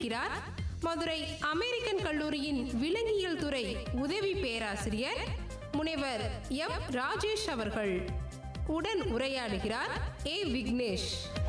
இருக்கிறார் மதுரை அமெரிக்கன் கல்லூரியின் விலங்கியல் துறை உதவி பேராசிரியர் முனைவர் எம் ராஜேஷ் அவர்கள் உடன் உரையாடுகிறார் ஏ விக்னேஷ்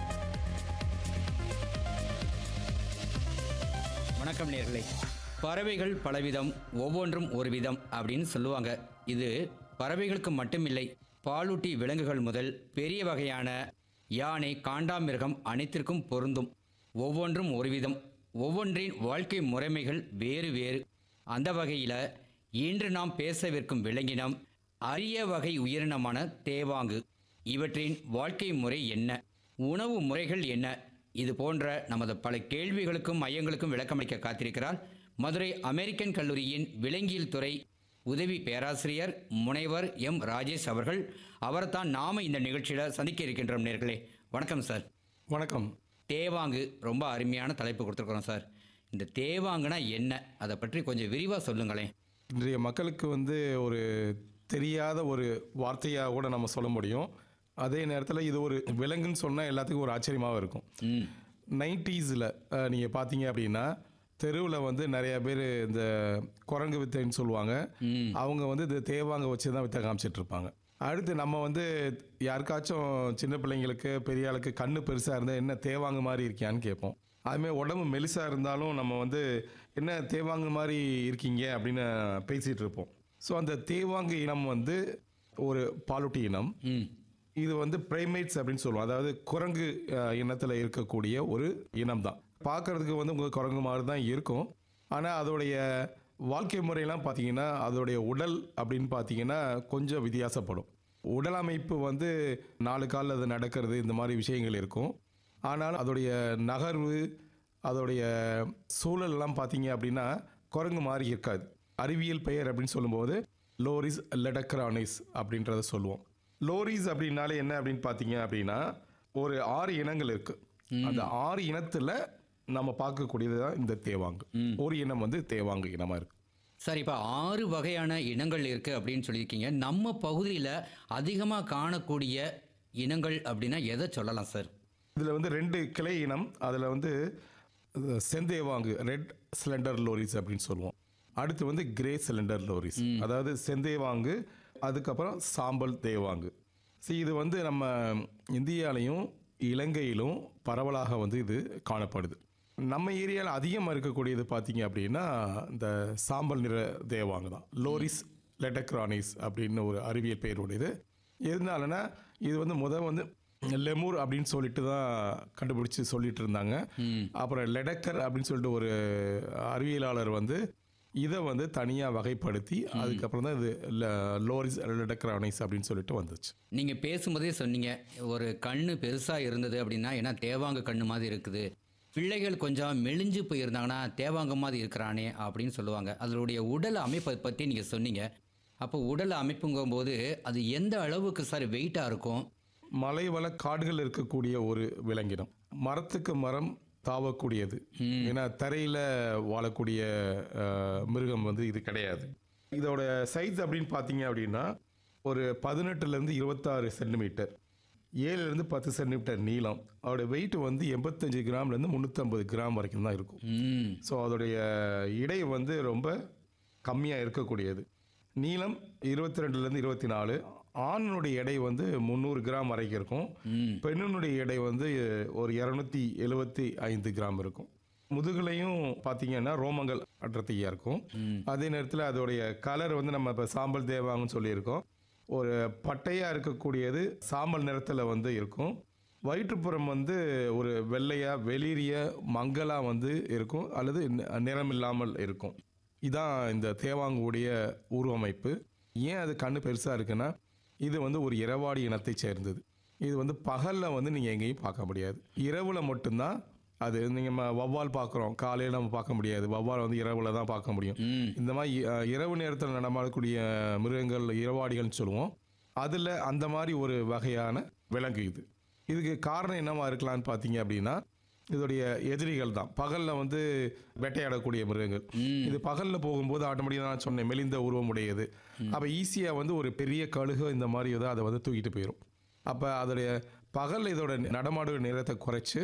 வணக்கம் நேர்களே பறவைகள் பலவிதம் ஒவ்வொன்றும் ஒரு விதம் அப்படின்னு சொல்லுவாங்க இது பறவைகளுக்கு மட்டுமில்லை பாலூட்டி விலங்குகள் முதல் பெரிய வகையான யானை காண்டாமிருகம் அனைத்திற்கும் பொருந்தும் ஒவ்வொன்றும் ஒரு விதம் ஒவ்வொன்றின் வாழ்க்கை முறைமைகள் வேறு வேறு அந்த வகையில் இன்று நாம் பேசவிருக்கும் விலங்கினம் அரிய வகை உயிரினமான தேவாங்கு இவற்றின் வாழ்க்கை முறை என்ன உணவு முறைகள் என்ன இது போன்ற நமது பல கேள்விகளுக்கும் மையங்களுக்கும் விளக்கமளிக்க காத்திருக்கிறார் மதுரை அமெரிக்கன் கல்லூரியின் விலங்கியல் துறை உதவி பேராசிரியர் முனைவர் எம் ராஜேஷ் அவர்கள் அவரைத்தான் நாம இந்த நிகழ்ச்சியில் சந்திக்க இருக்கின்றோம் நேர்களே வணக்கம் சார் வணக்கம் தேவாங்கு ரொம்ப அருமையான தலைப்பு கொடுத்துருக்குறோம் சார் இந்த தேவாங்குனா என்ன அதை பற்றி கொஞ்சம் விரிவாக சொல்லுங்களேன் இன்றைய மக்களுக்கு வந்து ஒரு தெரியாத ஒரு வார்த்தையாக கூட நம்ம சொல்ல முடியும் அதே நேரத்தில் இது ஒரு விலங்குன்னு சொன்னால் எல்லாத்துக்கும் ஒரு ஆச்சரியமாக இருக்கும் ம் நைன்டீஸில் நீங்கள் பார்த்தீங்க அப்படின்னா தெருவில் வந்து நிறைய பேர் இந்த குரங்கு வித்தைன்னு சொல்லுவாங்க அவங்க வந்து இந்த தேவாங்க வச்சு தான் வித்தை காமிச்சிட்டு இருப்பாங்க அடுத்து நம்ம வந்து யாருக்காச்சும் சின்ன பிள்ளைங்களுக்கு பெரிய ஆளுக்கு கண்ணு பெருசாக இருந்தால் என்ன தேவாங்க மாதிரி இருக்கியான்னு கேட்போம் அதுமாதிரி உடம்பு மெலிசாக இருந்தாலும் நம்ம வந்து என்ன தேவாங்க மாதிரி இருக்கீங்க அப்படின்னு பேசிகிட்டு இருப்போம் ஸோ அந்த தேவாங்கு இனம் வந்து ஒரு பாலூட்டி இனம் ம் இது வந்து பிரைமேட்ஸ் அப்படின்னு சொல்லுவோம் அதாவது குரங்கு அஹ், இனத்துல இருக்கக்கூடிய ஒரு இனம் தான் பார்க்கறதுக்கு வந்து உங்கள் குரங்கு மாதிரி தான் இருக்கும் ஆனால் அதோடைய வாழ்க்கை முறையெல்லாம் பார்த்தீங்கன்னா அதோடைய உடல் அப்படின்னு பார்த்தீங்கன்னா கொஞ்சம் வித்தியாசப்படும் உடல் அமைப்பு வந்து நாலு காலில் அது நடக்கிறது இந்த மாதிரி விஷயங்கள் இருக்கும் ஆனால் அதோடைய நகர்வு அதோடைய சூழல்லாம் பார்த்தீங்க அப்படின்னா குரங்கு மாதிரி இருக்காது அறிவியல் பெயர் அப்படின்னு சொல்லும்போது லோரிஸ் லெடக்ரானிஸ் அப்படின்றத சொல்லுவோம் லோரிஸ் அப்படின்னாலே என்ன அப்படின்னு பார்த்தீங்க அப்படின்னா ஒரு ஆறு இனங்கள் இருக்கு அந்த ஆறு இனத்துல நம்ம பார்க்கக்கூடியது தான் இந்த தேவாங்கு ஒரு இனம் வந்து தேவாங்கு இனமா இருக்கு சார் இப்போ ஆறு வகையான இனங்கள் இருக்குது அப்படின்னு சொல்லியிருக்கீங்க நம்ம பகுதியில் அதிகமாக காணக்கூடிய இனங்கள் அப்படின்னா எதை சொல்லலாம் சார் இதுல வந்து ரெண்டு கிளை இனம் அதுல வந்து அஹ், செந்தேவாங்கு ரெட் சிலிண்டர் லோரிஸ் அப்படின்னு சொல்லுவோம் அடுத்து வந்து கிரே சிலிண்டர் லோரிஸ் அதாவது செந்தேவாங்கு அதுக்கப்புறம் சாம்பல் தேவாங்கு See, இது வந்து நம்ம இந்தியாலையும் இலங்கையிலும் பரவலாக வந்து இது காணப்படுது நம்ம ஏரியாவில் அதிகமாக இருக்கக்கூடியது பார்த்தீங்க அப்படின்னா இந்த சாம்பல் நிற தேவாங்கு தான் லோரிஸ் லெட்டக்ரானிஸ் அப்படின்னு ஒரு அறிவியல் பெயர் உடையது எதனாலனா இது வந்து முத வந்து லெமூர் அப்படின்னு சொல்லிட்டு தான் கண்டுபிடிச்சு சொல்லிட்டு இருந்தாங்க அப்புறம் லெடக்கர் அப்படின்னு சொல்லிட்டு ஒரு அறிவியலாளர் வந்து இதை வந்து தனியாக வகைப்படுத்தி அதுக்கப்புறம் தான் இது ல- லோரிஸ் லெடக்ரானிஸ் அப்படின்னு சொல்லிட்டு வந்துச்சு நீங்கள் பேசும்போதே சொன்னீங்க ஒரு கண்ணு பெருசாக இருந்தது அப்படின்னா ஏன்னா தேவாங்க கண்ணு மாதிரி இருக்குது பிள்ளைகள் கொஞ்சம் மெலிஞ்சு போயிருந்தாங்கன்னா தேவாங்க மாதிரி இருக்கிறானே அப்படின்னு சொல்லுவாங்க அதனுடைய உடல் அமைப்பை பற்றி நீங்கள் சொன்னீங்க அப்போ உடல் அமைப்புங்கும்போது அது எந்த அளவுக்கு சார் வெயிட்டாக இருக்கும் மலைவள காடுகள் இருக்கக்கூடிய ஒரு விலங்கினம் மரத்துக்கு மரம் தாவக்கூடியது ஏன்னா தரையில் வாழக்கூடிய அஹ், மிருகம் வந்து இது கிடையாது இதோட சைஸ் அப்படின்னு பார்த்தீங்க அப்படின்னா ஒரு பதினெட்டுலேருந்து இருபத்தாறு சென்டிமீட்டர் ஏழுலேருந்து பத்து சென்டிமீட்டர் நீளம் அதோட வெயிட் வந்து எண்பத்தஞ்சு கிராம்லேருந்து முந்நூற்றம்பது கிராம் வரைக்கும் தான் இருக்கும் ம் ஸோ அதோடைய இடை வந்து ரொம்ப கம்மியாக இருக்கக்கூடியது நீளம் இருபத்தி ரெண்டுலேருந்து இருபத்தி நாலு ஆணினுடைய எடை வந்து முந்நூறு கிராம் வரைக்கும் இருக்கும் பெண்ணினுடைய எடை வந்து ஒரு இரநூத்தி எழுபத்தி ஐந்து கிராம் இருக்கும் முதுகுலையும் பார்த்தீங்கன்னா ரோமங்கள் அடர்த்தியாக இருக்கும் அதே நேரத்தில் அதோடைய கலர் வந்து நம்ம இப்போ சாம்பல் தேவாங்கன்னு சொல்லியிருக்கோம் ஒரு பட்டையாக இருக்கக்கூடியது சாம்பல் நிறத்தில் வந்து இருக்கும் வயிற்றுப்புறம் வந்து ஒரு வெள்ளையா வெளிரிய மங்கலா வந்து இருக்கும் அல்லது நி- நிறமில்லாமல் இருக்கும் இதான் இந்த தேவாங்குடைய உருவமைப்பு ஏன் அது கண்ணு பெருசாக இருக்குன்னா இது வந்து ஒரு இரவாடி இனத்தை சேர்ந்தது இது வந்து பகலில் வந்து நீங்கள் எங்கேயும் பார்க்க முடியாது இரவில் மட்டும்தான் அது நீங்கள் வவ்வால் பார்க்குறோம் காலையில் நம்ம பார்க்க முடியாது வவ்வால் வந்து இரவில் தான் பார்க்க முடியும் இந்த மாதிரி அஹ், இரவு நேரத்தில் நடமாடக்கூடிய மிருகங்கள் இரவாடிகள்னு சொல்லுவோம் அதில் அந்த மாதிரி ஒரு வகையான விலங்கு இது இதுக்கு காரணம் என்னவா இருக்கலாம்னு பார்த்தீங்க அப்படின்னா இதோடைய எதிரிகள் தான் பகலில் வந்து வேட்டையாடக்கூடிய மிருகங்கள் இது பகலில் போகும்போது ஆட்டோமேட்டிக்காக நான் சொன்னேன் மெலிந்த உருவம் உடையது அப்போ ஈஸியாக வந்து ஒரு பெரிய கழுகு இந்த மாதிரி ஏதோ அதை வந்து தூக்கிட்டு போயிடும் அப்போ அதோடைய பகலில் இதோட நடமாடு நேரத்தை குறைச்சு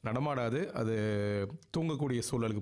நடமாடாது அது தூங்கக்கூடிய சூழலுக்கு